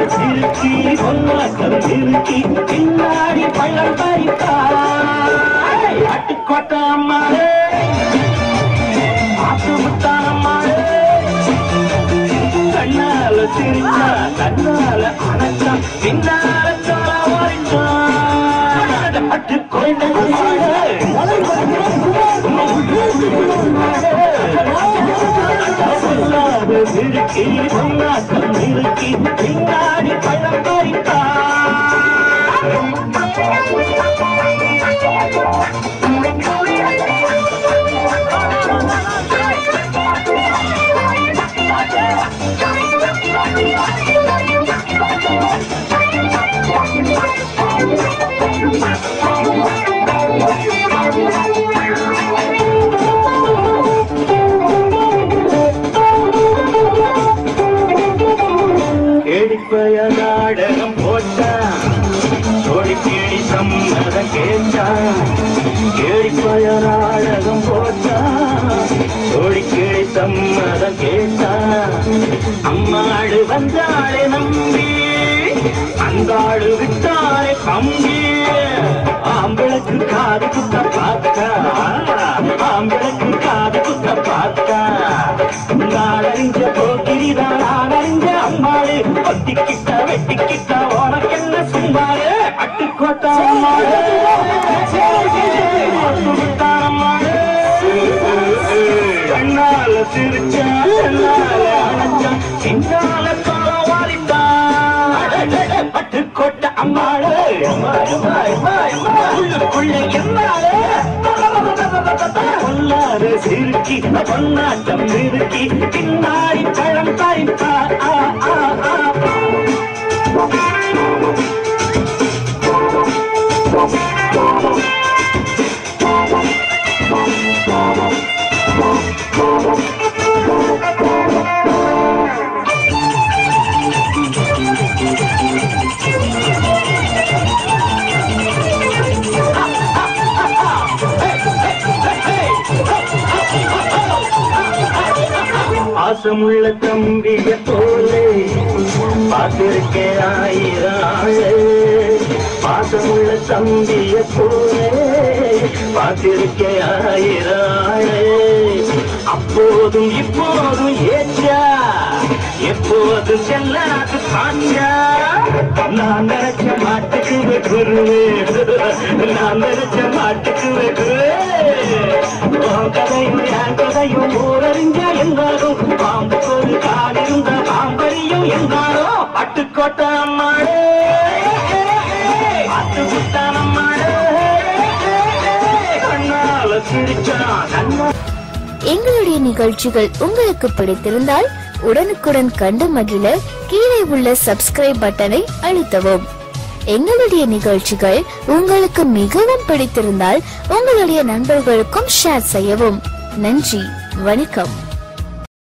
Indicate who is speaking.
Speaker 1: சிறுக்கி பொன்னாட்டம் சிறுக்கி பின்னாடி பள்ளம் பறித்தாய் அட்டுக்கோட்டை அம்மாளே ஆத்து முத்தான அம்மாளே கண்ணால சிரிச்சா கண்ணால அணைச்சா பின்னால தோற ஓடிச்சான் அட்டு கொண்ட சிறுக்கி பொன்னாட்டம் சிறுக்கி பின்னாடி பழம் கேடிப்பய நாடகம் போட்டான் சோடி கேடி சம்மதம் கேட்டான் கேடிப்பய நாடகம் போட்டான் சோடி கேடி சம்மதம் கேட்டான் அம்மாடு வந்தாளே நம்பி அந்தாடு விட்டாளே கம்பி ஆம்பளுக்கு காது குத்த பார்த்தா ஆம்பளுக்கு காது குத்த பார்த்தா நாளறிஞ்ச போக்கிரிதான் நாளறிஞ்ச அம்மாடு ஒட்டிக்கிட்ட வெட்டிக்கிட்ட உனக்கு என்ன சும்மாரு அட்டுக்கோட்டை அம்மாடு அட்டுவிட்டான் அம்மாடு கண்ணால சிரிச்சா கண்ணால அணைச்சா சின்னால தோல வாரித்தான் பட்டுக்கோட்டை அம்மாடு உள்ளுக்குள்ள என்னாலே பொல்லாத சிறுக்கி பொன்னாட்டம் சிறுக்கி பின்னாடி பழம் பறிப்பா ஆ, ஆ, ஆ. பாசமுள்ள தம்பிய போலே பார்த்திருக்கே ஆயிரம் ஆளு பாசமுள்ள தம்பிய போலே பார்த்திருக்கே ஆயிரம் ஆளு அப்போதும் இப்போதும் ஏச்சா எப்போதும் செல்லாது காஞ்சா நான் நினைச்ச மாட்டுக்கு குருவே நான் நினைச்ச மாட்டுக்கு குருவே உன் கதையும் என் கதையும் ஊரறிஞ்ச எங்காரும் பாம்பு ஒரு காடிருந்த பாம்பரியும் எங்காரும் பட்டுக்கோட்டை அம்மாடே பட்டு புட்டான் அம்மாடே கண்ணால சிரிச்சா கண்ணா
Speaker 2: எங்களுடைய நிகழ்ச்சிகள் உங்களுக்கு பிடித்திருந்தால் உடனுக்குடன் கண்டு மகிழ கீழே உள்ள சப்ஸ்கிரைப் பட்டனை அழுத்தவும் எங்களுடைய நிகழ்ச்சிகள் உங்களுக்கு மிகவும் பிடித்திருந்தால் உங்களுடைய நண்பர்களுக்கும் ஷேர் செய்யவும் நன்றி வணக்கம்